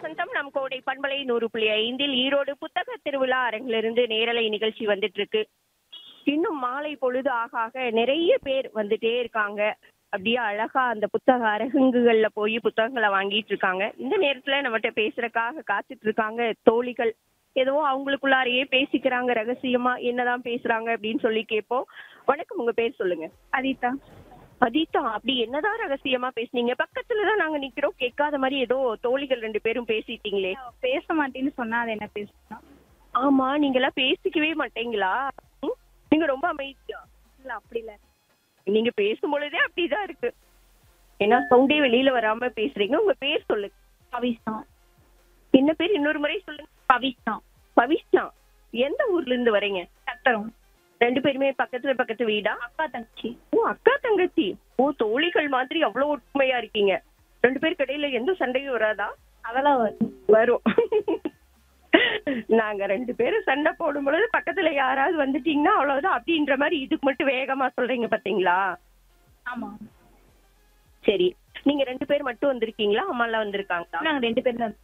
வசந்தம் நம் கோடை பண்பலை நூறு புள்ளி ஐந்தில் ஈரோடு புத்தக திருவிழா அரங்கிலிருந்து நேரலை நிகழ்ச்சி வந்துட்டு இருக்கு இன்னும் மாலை பொழுது ஆக ஆக நிறைய பேர் வந்துட்டே இருக்காங்க அப்படியே அழகா அந்த புத்தக அரங்குகள்ல போய் புத்தகங்களை வாங்கிட்டு இருக்காங்க இந்த நேரத்துல நம்மகிட்ட பேசுறதுக்காக காத்துட்டு இருக்காங்க தோழிகள் ஏதோ அவங்களுக்குள்ளாரையே பேசிக்கிறாங்க ரகசியமா என்னதான் பேசுறாங்க அப்படின்னு சொல்லி கேட்போம் வணக்கம் உங்க பேர் சொல்லுங்க அதிதா அதீதா அப்படி என்னதான் ரகசியமா பேசுனீங்க பக்கத்துலதான் நாங்க நிக்கிறோம் கேட்காத மாதிரி ஏதோ தோழிகள் ரெண்டு பேரும் பேசிட்டீங்களே அவ பேச மாட்டேன்னு சொன்னா அது என்ன பேசணும் ஆமா நீங்க எல்லாம் பேசிக்கவே மாட்டீங்களா ம்? நீங்க ரொம்ப அமைதியா இல்ல அப்படி இல்ல நீங்க பேசும் பொழுதே அப்படிதான் இருக்கு ஏன்னா சவுண்டே வெளியில வராம பேசுறீங்க உங்க பேர் சொல்லுங்க பவிஷ்ணா என்ன பேர் இன்னொரு முறை சொல்லுங்க பவிஷ்ணா பவிஷ்ணா எந்த ஊர்ல இருந்து வரீங்க சத்திரம் ரெண்டு பேருமே பக்கத்துல பக்கத்து வீடா அக்கா தங்கச்சி ஓ அக்கா தங்கச்சி ஓ தோழிகள் மாதிரி அவ்வளவு ஒற்றுமையா இருக்கீங்க ரெண்டு பேருக்கு இடையில எந்த சண்டையும் வராதா அதெல்லாம் வரும் வரும் நாங்க ரெண்டு பேரும் சண்டை போடும் பொழுது பக்கத்துல யாராவது வந்துட்டீங்கன்னா அவ்வளவுதான் அப்படின்ற மாதிரி இதுக்கு மட்டும் வேகமா சொல்றீங்க பாத்தீங்களா ஆமா சரி நீங்க ரெண்டு பேர் மட்டும் வந்திருக்கீங்களா அம்மா எல்லாம் வந்திருக்காங்களா நாங்க ரெண்டு பேரும் தான்